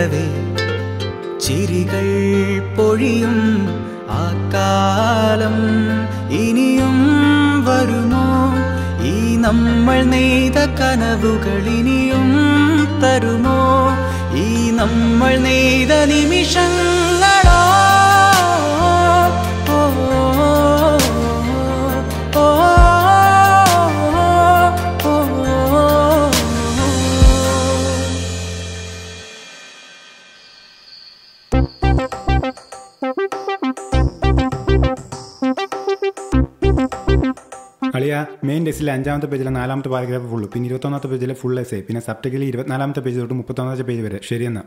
തീരവേ ചിരികൾ പൊഴിയും ആ കാലം ഇനിയും വരുമോ ഈ നമ്മൾ നെയ്ത കനവുകൾ ഇനിയും തരുമോ ഈ നമ്മൾ നെയ്ത നിമിഷങ്ങളോ ഓ, ഓ, ഓ, ഓ, ഓ. അളിയ മെയിൻ ടെസ്റ്റിലെ അഞ്ചാമത്തെ പേജിലെ നാലാമത്തെ പാരഗ്രാഫ് ഫുള്ള് പിന്നെ ഇരുപത്തൊന്നാമത്തെ പേജിലെ ഫുൾ എസ് പിന്നെ സബ്ടെക്കിൽ ഇരുപത്തിനാലാമത്തെ പേജ് തൊട്ട് മുപ്പത്തൊന്നാമത്തെ പേജ് വരെ ശരിയെന്നാ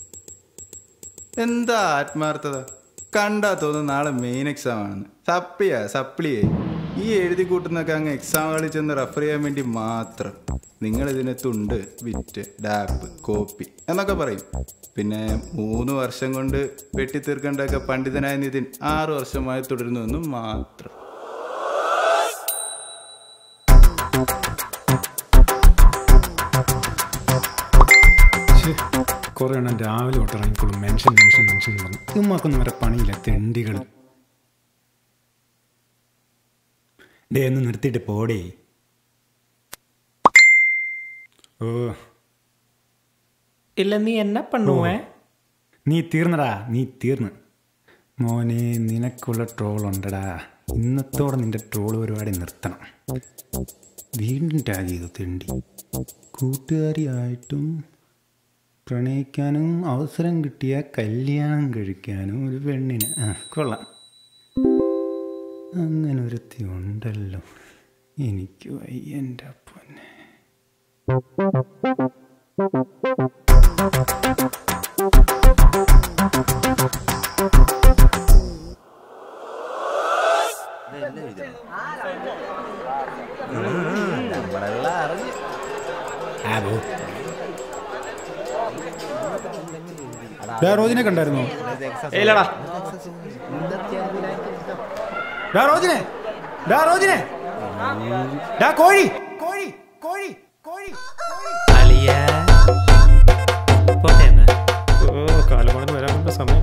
എന്താ ആത്മാർത്ഥത കണ്ടാ തോന്നുന്നു നാളെ മെയിൻ എക്സാം ആണെന്ന് സപ്ലിയാ സപ്ലിയേ ഈ എഴുതി കൂട്ടുന്നൊക്കെ അങ്ങ് എക്സാം ഹാളിൽ ചെന്ന് റെഫർ ചെയ്യാൻ വേണ്ടി മാത്രം നിങ്ങൾ ഇതിനെ തുണ്ട് വിറ്റ് ഡാപ്പ് കോപ്പി എന്നൊക്കെ പറയും പിന്നെ മൂന്ന് വർഷം കൊണ്ട് വെട്ടിത്തീർക്കേണ്ടതൊക്കെ പണ്ഡിതനായ നിതിൻ ആറ് വർഷമായി തുടരുന്നുവെന്നും മാത്രം കുറേ എണ്ണം രാവിലെ തൊട്ട് ഇറങ്ങിക്കോളും മെൻഷൻ മെൻഷൻ മെൻഷൻ എന്ന് പറഞ്ഞു ഇമ്മക്കൊന്നും വരെ പണിയില്ല തെണ്ടികൾ ഡേ ഒന്ന് നിർത്തിയിട്ട് പോടേ ഓ இல்ல நீ என்ன பண்ணுவ നീ തീർന്നടാ നീ തീർന്ന് മോനെ നിനക്കുള്ള ട്രോൾ ഉണ്ടടാ ഇന്നത്തോടെ നിന്റെ ട്രോൾ പരിപാടി നിർത്തണം വീണ്ടും ടാഗ് ചെയ്തു തെണ്ടി കൂട്ടുകാരിയായിട്ടും പ്രണയിക്കാനും അവസരം കിട്ടിയ കല്യാണം കഴിക്കാനും ഒരു പെണ്ണിന് ആ കൊള്ളാം അങ്ങനെ ഒരുത്തി ഉണ്ടല്ലോ എനിക്ക് വയ്യ എൻ്റെ പൊന്നെ ആ പോ. ഡാ, റോജിനെ കണ്ടായിരുന്നോ இல்லடா ഡാ റോജിനെ ഡാ റോജിനെ ഡാ കോഴി കോഴി കോഴി കോഴി അളിയ പോട്ടേന്ന് ഓ കാലമാണ് വരാനുള്ള സമയം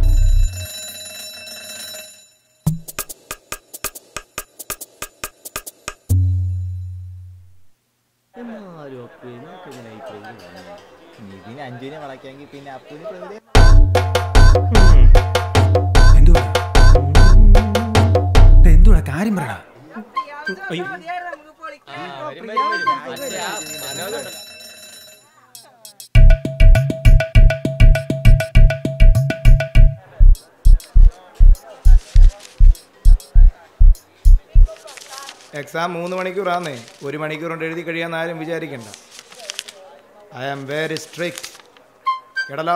നിതിന് അഞ്ജുവിനെ വളയ്ക്കാമെങ്കിൽ പിന്നെ അപ്പുവിന് പ്രകൃതി എന്തുവാ ഡാ, എന്തുവാ കാര്യം പറടാ അയ്യോ എക്സാം മൂന്ന് മണിക്കൂറാന്നേ ഒരു മണിക്കൂർ കൊണ്ട് എഴുതി കഴിയാന്ന് ആരും വിചാരിക്കണ്ട ഐ ആം വെരി സ്ട്രിക്റ്റ് കേടല്ലോ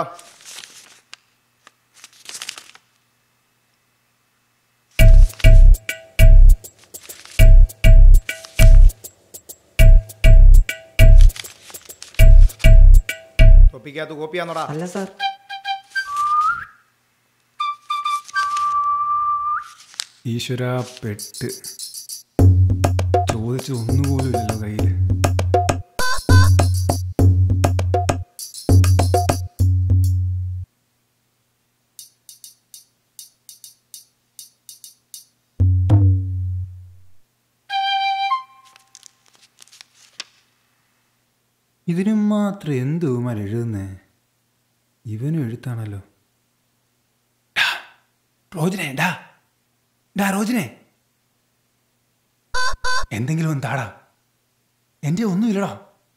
തൊപ്പിക്കകത്ത് കോപ്പിയാന്നോടാ അല്ല സാർ ഈശ്വര പെട്ട് ചോദിച്ചു ഒന്നുപോലും ഇല്ലല്ലോ കയ്യിൽ ഇതിനും മാത്രം എന്ത് ഉമാർ എഴുതുന്നേ ഇവനും എഴുത്താണല്ലോ ഡാ, റോജിനെ ഡാ ഡാ റോജിനെ എന്തെങ്കിലും ഒന്ന് താടാ എൻ്റെ ഒന്നുമില്ലടാ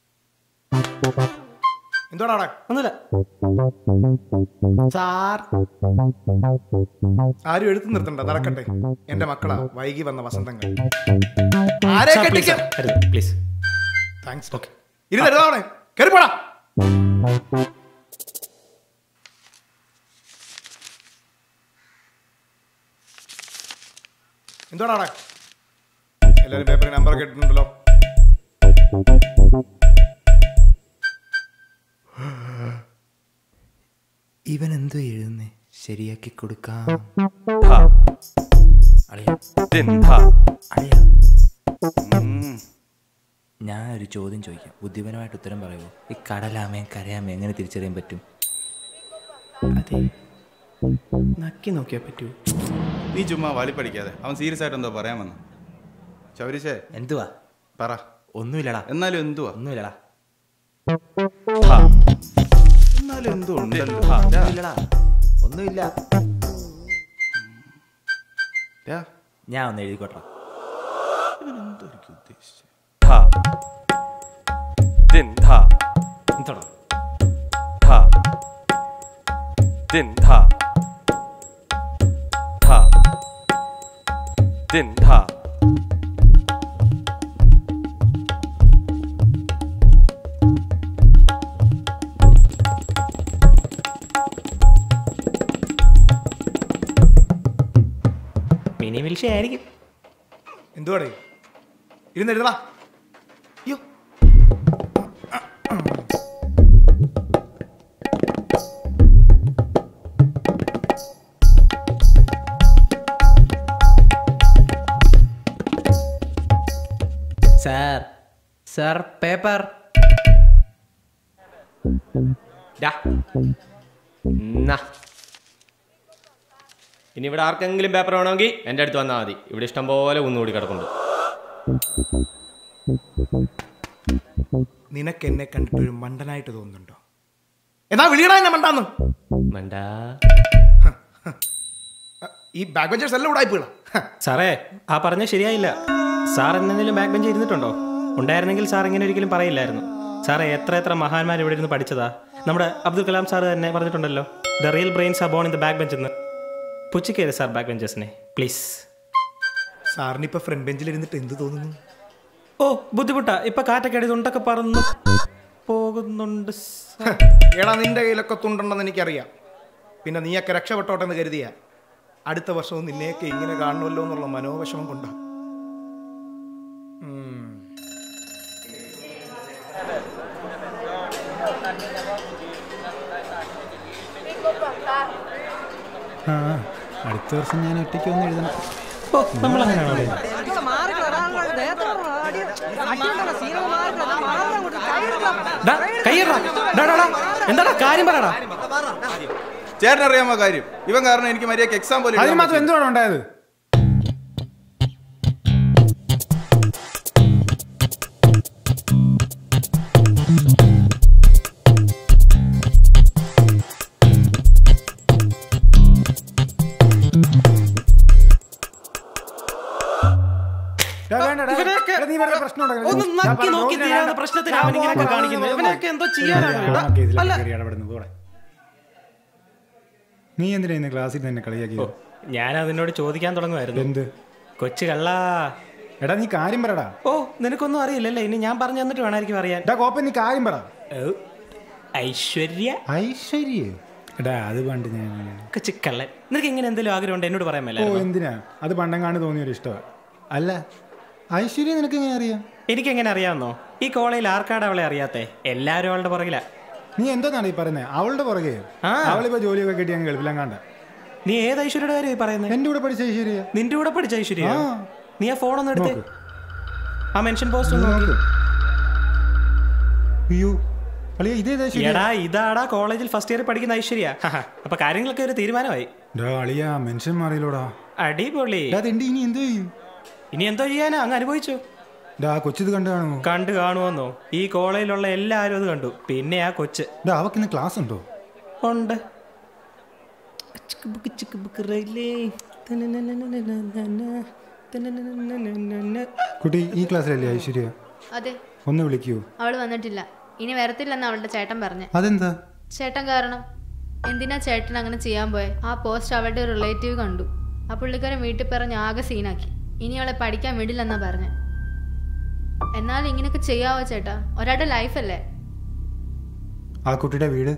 എന്തോടാടാ ഒന്നുമില്ല സാർ ആരും എടുത്തു നിർത്തണ്ട നടക്കട്ടെ എന്റെ മക്കളാ വൈകി വന്ന വസന്തങ്ങൾ ആരെ കെട്ടിക്കും പ്ലീസ് താങ്ക്സ് ഓക്കെ ഇരുന്ന് എഴുതാവണേ കയറിപ്പോടാ എന്തോടാടാ എല്ലാവരും പേപ്പറിൽ നമ്പർ കേട്ടിട്ടുണ്ടല്ലോ ഇവൻ എന്തോ എഴുതുന്നേ ശരിയാക്കി കൊടുക്കാം അളിയ അളിയ ഞാൻ ഒരു ചോദ്യം ചോദിക്കാം ബുദ്ധിപരമായിട്ട് ഉത്തരം പറയുമോ ഈ കടലാമയും കരയാമയും എങ്ങനെ തിരിച്ചറിയാൻ പറ്റും അതെ നക്കി നോക്കിയാ പറ്റൂ നീ ചുമ്മാ വാളി പഠിക്കാതെ അവൻ സീരിയസ് ആയിട്ട് എന്തോ പറയാൻ വന്നു ശൗരിശേ എന്തുവാ പറ ഒന്നുമില്ലടാ എന്നാലും എന്തുവാ ഒന്നുമില്ലടാ എന്നാലും എന്തോ ഉണ്ടല്ലോ ഒന്നുമില്ലടാ ഒന്നുമില്ല രാ, ഞാൻ ഒന്ന് എഴുതിക്കോട്ടെ ഇവനെന്തായിരിക്കും ഉദ്ദേശിച്ചത്? धा दिन धा എന്തോടാ धा दिन धा धा दिन धा മിനി മിൽഷ ആയിരിക്കും എന്തുവാടേ ഇരുന്ന് എഴുതടാ അയ്യോ സാർ സാർ പേപ്പർ ഡാ. എന്നാ. ഇനി ഇവിടെ ആർക്കെങ്കിലും പേപ്പർ വേണമെങ്കിൽ എൻ്റെ അടുത്ത് വന്നാൽ മതി ഇവിടെ ഇഷ്ടം പോലെ കുന്നുകൂടി കിടക്കുന്നുണ്ട് നിനക്ക് എന്നെ കണ്ടിട്ട് ഒരു മണ്ടനായിട്ട് തോന്നുന്നുണ്ടോ എന്നാ വിളിയടാ എന്നെ മണ്ടാന്ന് മണ്ടാ ഈ ബാക്ക് ബെഞ്ചേഴ്സ് എല്ലാം ഉടായിപ്പോളാ സാറേ ആ പറഞ്ഞ ശരിയായില്ല സാർ എന്തെങ്കിലും ബാക്ക് ബെഞ്ച് ഇരുന്നിട്ടുണ്ടോ ഉണ്ടായിരുന്നെങ്കിൽ സാർ ഇങ്ങനെ ഒരിക്കലും പറയില്ലായിരുന്നു സാറേ എത്ര എത്ര മഹാന്മാർ ഇവിടെ ഇരുന്ന് പഠിച്ചതാ നമ്മുടെ അബ്ദുൽ കലാം സാർ തന്നെ പറഞ്ഞിട്ടുണ്ടല്ലോ the real brains are born in the back bench എന്ന് പുച്ചിക്കരുത് സാർ ബാക്ക് ബെഞ്ചേഴ്സിനെ പ്ലീസ് സാറിന് ഇപ്പൊ ഫ്രണ്ട് ബെഞ്ചിൽ ഇരുന്നിട്ട് എന്ത് തോന്നുന്നു ഓ ബുദ്ധിമുട്ടാ ഇപ്പൊ കാറ്റൊക്കെ അടി തുണ്ടൊക്കെ പറന്നു പോകുന്നുണ്ട് സാർ. എടാ നിന്റെ കയ്യിലൊക്കെ തുണ്ടുണ്ടെന്ന് എനിക്കറിയാം പിന്നെ നീയൊക്കെ രക്ഷപ്പെട്ടോട്ടെ എന്ന് കരുതിയ അടുത്ത വർഷവും നിന്നെയൊക്കെ ഇങ്ങനെ കാണുമല്ലോ എന്നുള്ള മനോവിഷമം കൊണ്ടാ ആ അടുത്ത വർഷം ഞാൻ ഒറ്റയ്ക്ക് വന്ന് എഴുതണം ഓ നമ്മൾ അങ്ങനെയാണോ പറയുന്നത്? ഡാ, കയ്യടാ. ഡാ, ഡാ, ഡാ. എന്താടാ കാര്യം പറയടാ ചേട്ടനറിയാമോ കാര്യം ഇവൻ കാരണം എനിക്ക് മര്യാദക്ക് എക്സാം പോലെ അതിന് എഴുതാൻ മാത്രം പറ്റിയില്ല. എന്തുവാണ് ഉണ്ടായത് ഡാ, വേണ്ട, ഡാ. ഇവനെയൊക്കെ എടാ, നീ വെറുതെ പ്രശ്നം ഉണ്ടാക്കരുത്. ഒന്ന് ഞാൻ നക്കി പറഞ്ഞു, നോക്കി റോഡിനെ തീരാവുന്ന വേണ്ട. പ്രശ്നത്തിനാണ് അവൻ ഇങ്ങനെയൊക്കെ ഞാൻ കാണിക്കുന്നത്. പറഞ്ഞു, ഇവനൊക്കെ എന്തോ ഞാൻ ചെയ്യാനാണ്. ആ ഡാ, കേസിലൊക്കെ അല്ല. കയറി ഇടപെടുന്നത് കൂടെ. നീ എന്തിനാ ഇന്ന് ക്ലാസ്സിൽ തന്നെ കളിയാക്കിയത് ഞാൻ അതിനോട് ചോദിക്കാൻ തുടങ്ങുമായിരുന്നു എന്ത് കൊച്ചു കള്ളാ എടാ നീ കാര്യം പറടാ ഓ നിനക്കൊന്നും അറിയില്ലല്ലേ ഇനി ഞാൻ പറഞ്ഞു തന്നിട്ട് വേണമായിരിക്കും അറിയാൻ എടാ കോപ്പ നീ കാര്യം പറ ഓ, ഐശ്വര്യ ഐശ്വര്യ എടാ അത് പണ്ട് ഞാൻ കൊച്ചു കള്ളൻ നിനക്ക് ഇങ്ങനെ എന്തെങ്കിലും ആഗ്രഹം ഉണ്ട് എന്നോട് പറയാൻ ഓ മേലായിരുന്നോ? എന്തിനാ അത് പണ്ടങ്ങാണ്ട് തോന്നിയ ഒരു ഇഷ്ടമാണ് അല്ല ഐശ്വര്യ നിനക്ക് എങ്ങനെ അറിയാം എനിക്ക് എങ്ങനെ അറിയാമെന്നോ ഈ കോളേജിൽ ആർക്കാട് അവളെ അറിയാത്തെ എല്ലാവരും അവളുടെ പുറകിലാ നീ എന്താന്നാണ് ഈ പറയുന്നത് അവളുടെ പുറകെ ആ. അവളിപ്പോ ജോലിയൊക്കെ കിട്ടി അങ്ങ് ഗൾഫിലങ്ങാണ്ട നീ ഏത് ഐശ്വര്യയുടെ കാര്യം ഈ പറയുന്നത് എന്റെ കൂടെ പഠിച്ച ഐശ്വര്യ നിന്റെ കൂടെ പഠിച്ച ഐശ്വര്യ ആ. നീ ആ ഫോണൊന്നും എടുത്ത് നോക്ക്. ആ മെൻഷൻ പോസ്റ്റ് ഒന്ന് നോക്ക് അയ്യോ അളിയ ഇതേത് ഐശ്വര്യ എടാ ഇതാടാ കോളേജിൽ ഫസ്റ്റ് ഇയർ പഠിക്കുന്ന ഐശ്വര്യ ഹഹ, അപ്പൊ കാര്യങ്ങളൊക്കെ ഒരു തീരുമാനമായി ഡാ അളിയ മെൻഷൻ മാറിയില്ലോടാ അടിപൊളി ഡാ തെണ്ടി ഇനി എന്ത് ചെയ്യും ഇനി എന്തോ ചെയ്യാനാ അങ്ങ് അനുഭവിച്ചു ഡാ കൊച്ചിത് കണ്ടു കാണുമോ കണ്ടു കാണുമെന്നോ ഈ കോളേജിലുള്ള എല്ലാവരും അത് കണ്ടു പിന്നെ ആ കൊച്ച് ഡാ അവക്ക് ഇന്ന് ക്ലാസ് ഉണ്ടോ ഉണ്ട് ചിക്ക് ബുക്ക് ചിക്ക് ബുക്ക് റെയിലേ. തനനനനനനനന, തനനനനനനന. കുട്ടി ഈ ക്ലാസ്സിലല്ലേ ഐശ്വര്യ അതെ ഒന്ന് വിളിക്കൂ അവൾ വന്നിട്ടില്ല ഇനി വരത്തില്ലെന്ന് അവളുടെ ചേട്ടൻ പറഞ്ഞു അതെന്താ ചേട്ടൻ കാരണം എന്തിനാ ചേട്ടൻ അങ്ങനെ ചെയ്യാൻ പോയെ ആ പോസ്റ്റ് അവളുടെ റിലേറ്റീവ് കണ്ടു ആ പുള്ളിക്കാരൻ വീട്ടിൽ പറഞ്ഞ് ആകെ സീനാക്കി ഇനി അവളെ പഠിക്കാൻ വിടില്ലെന്നാ പറഞ്ഞ് എന്നാലും ഇങ്ങനെയൊക്കെ ചെയ്യാവോ ചേട്ടാ ഒരാളുടെ ലൈഫല്ലേ ആ കുട്ടിയുടെ വീട്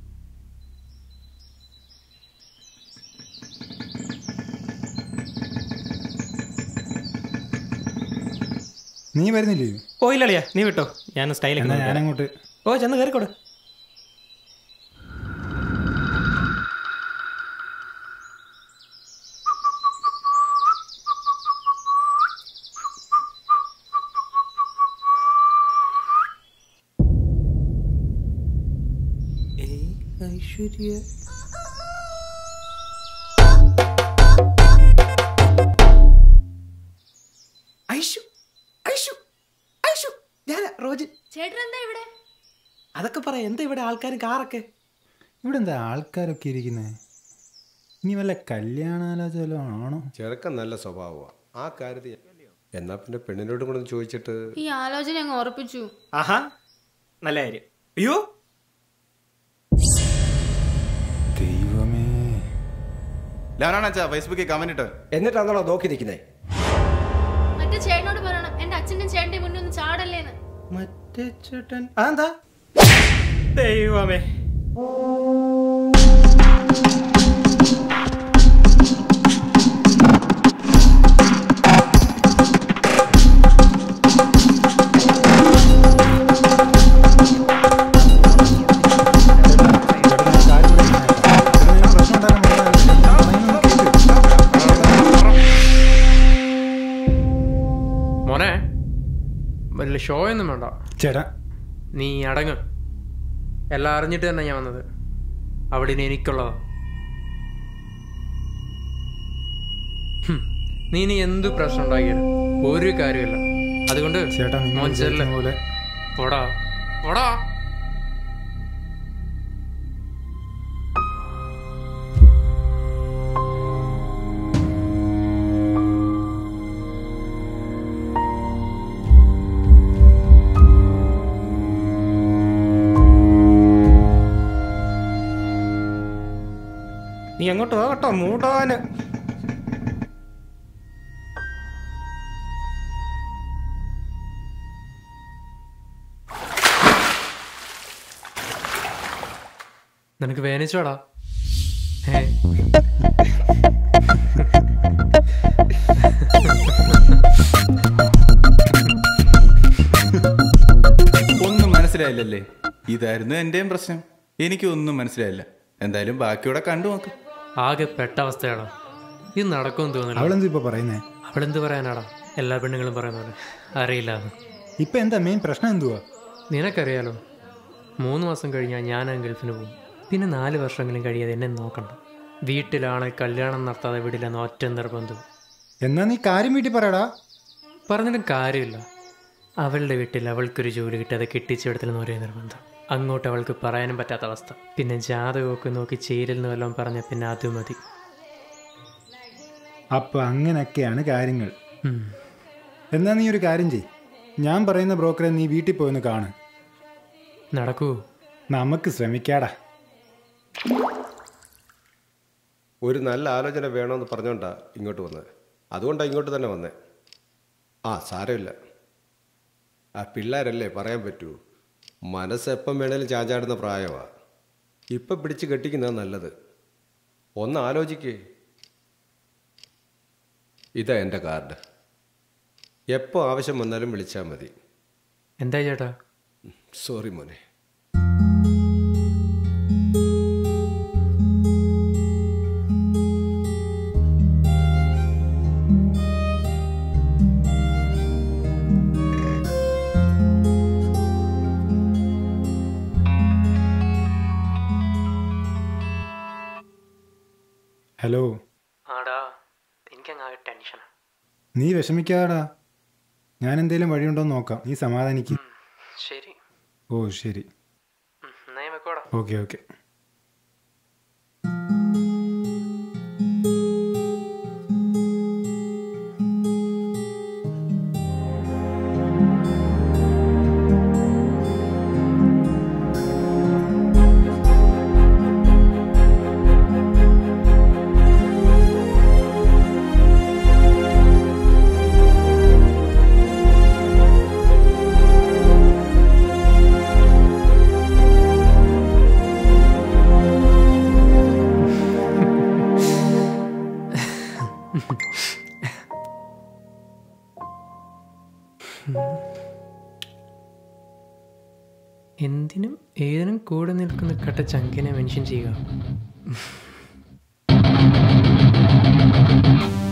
നീ വരുന്നില്ലേ ഓ ഇല്ലളിയാ നീ വിട്ടോ ഞാൻ എന്നാ സ്റ്റൈലൊക്കെ ഞാനങ്ങോട്ട് ഓ ചെന്ന് കയറിക്കോട് ഐശ്വര്യ അതൊക്കെ പറയാം എന്താ ഇവിടെ ആൾക്കാരും കാറൊക്കെ ഇവിടെ എന്താ ആൾക്കാരൊക്കെ ഇരിക്കുന്നത് ഇനി വല്ല കല്യാണാലോചന ആണോ ചെറുക്കൻ നല്ല സ്വഭാവമാണ് ആ കാര്യത്തിൽ എന്നാ പിന്നെ പെണ്ണിനോട് കൂടെ ഒന്ന് ചോദിച്ചിട്ട് ഈ ആലോചന അങ്ങ് ഉറപ്പിച്ചു ആഹാ നല്ല കാര്യം അയ്യോ ദൈവമേ ഞാനാണ് അച്ഛാ ഫേസ്ബുക്കിൽ കമന്റ് ഇട്ട് എന്നിട്ടാണോ നോക്കി നിൽക്കുന്നേ മറ്റേ ചേട്ടനോട് പറയണം എന്റെ അച്ഛനും ചേട്ടന്റെ മുന്നിൽ ഒന്ന് ചാടല്ലേന്ന് മറ്റേ ചേട്ടൻ അതെന്താ ദൈവമേ മോനെ വലിയ ഷോ ഒന്നും വേണ്ട ചേട്ടാ നീ അടങ്ങ് എല്ലാം അറിഞ്ഞിട്ട് തന്നെ ഞാൻ വന്നത് അവിടെ ഇനി എനിക്കുള്ളതാ ഹും, നീ ഇനി എന്ത് പ്രശ്നം ഉണ്ടാക്കിയാലും ഒരു കാര്യമില്ല അതുകൊണ്ട് ചേട്ടാ നിങ്ങൾ മോൻ ചെല്ല്. വിചാരിക്കുന്ന പോലെ പോടാ പോടാ നീ അങ്ങോട്ട് പോകട്ടോ മൂട്ടോന് നിനക്ക് വേനിച്ചോടാ ഏ ഒന്നും മനസ്സിലായില്ലല്ലേ ഇതായിരുന്നു എന്റെയും പ്രശ്നം എനിക്കൊന്നും മനസ്സിലായില്ല എന്തായാലും ബാക്കിയൂടെ കണ്ടു നോക്ക് ആകെ പെട്ട അവസ്ഥയാടാ ഇത് നടക്കുമെന്ന് തോന്നുന്നു അവളെന്താ ഇപ്പൊ പറയുന്നേ അവളെന്ത് പറയാനാടാ എല്ലാ പെണ്ണുങ്ങളും പറയുന്ന പോലെ അറിയില്ല എന്ന്. ഇപ്പൊ എന്താ മെയിൻ പ്രശ്നം എന്തുവാ നിനക്കറിയാലോ മൂന്ന് മാസം കഴിഞ്ഞാൽ ഞാൻ ആ ഗൾഫിന് പോകും പിന്നെ നാല് വർഷമെങ്കിലും കഴിയാതെ എന്നെ നോക്കണ്ട വീട്ടിലാണ് കല്യാണം നടത്താതെ വിടില്ലെന്ന് ഒറ്റ നിർബന്ധം എന്നാ നീ കാര്യം വീട്ടിൽ പറയടാ പറഞ്ഞിട്ടും കാര്യമില്ല അവളുടെ വീട്ടിൽ അവൾക്കൊരു ജോലി കിട്ടാതെ കെട്ടിച്ചെടുത്തില്ലെന്ന് ഒരേ നിർബന്ധം അങ്ങോട്ട് അവൾക്ക് പറയാനും പറ്റാത്ത അവസ്ഥ പിന്നെ ജാതകമൊക്കെ നോക്കി ചേരില്ലെന്ന് വല്ലതും പറഞ്ഞ പിന്നെ അത് മതി അപ്പൊ അങ്ങനെയൊക്കെയാണ് കാര്യങ്ങൾ ഉം. എന്നാ നീ ഒരു കാര്യം ചെയ് ഞാൻ പറയുന്ന ബ്രോക്കറെ നീ വീട്ടിൽ പോയെന്ന് കാണ് നടക്കൂ നമുക്ക് ശ്രമിക്കാടാ ഒരു നല്ല ആലോചന വേണമെന്ന് പറഞ്ഞോണ്ടാ ഇങ്ങോട്ട് വന്നത് അതുകൊണ്ടാണ് ഇങ്ങോട്ട് തന്നെ വന്നേ ആ സാരമില്ല ആ പിള്ളേരല്ലേ പറയാൻ പറ്റൂ മനസ്സ് എപ്പം വേണേലും ചാഞ്ചാടുന്ന പ്രായമാണ് ഇപ്പം പിടിച്ച് കെട്ടിക്കുന്നത് നല്ലത് ഒന്ന് ആലോചിക്കേ ഇതാ എൻ്റെ കാർഡ് എപ്പോൾ ആവശ്യം വന്നാലും വിളിച്ചാൽ മതി എന്താ ചേട്ടാ സോറി മോനെ ഹലോ ആടാ എനിക്കങ്ങാകെ ടെൻഷനാണ് നീ വിഷമിക്കാടാ ഞാൻ എന്തേലും വഴിയുണ്ടോ എന്ന് നോക്കാം നീ സമാധാനിക്ക് ശരി ഓ ശരി എന്നാ ഞാൻ വെക്കോടാ ഓക്കെ ഓക്കെ എന്തിനും ഏതിനും കൂടെ നിൽക്കുന്ന കട്ട ചങ്കിനെ മെൻഷൻ ചെയ്യുക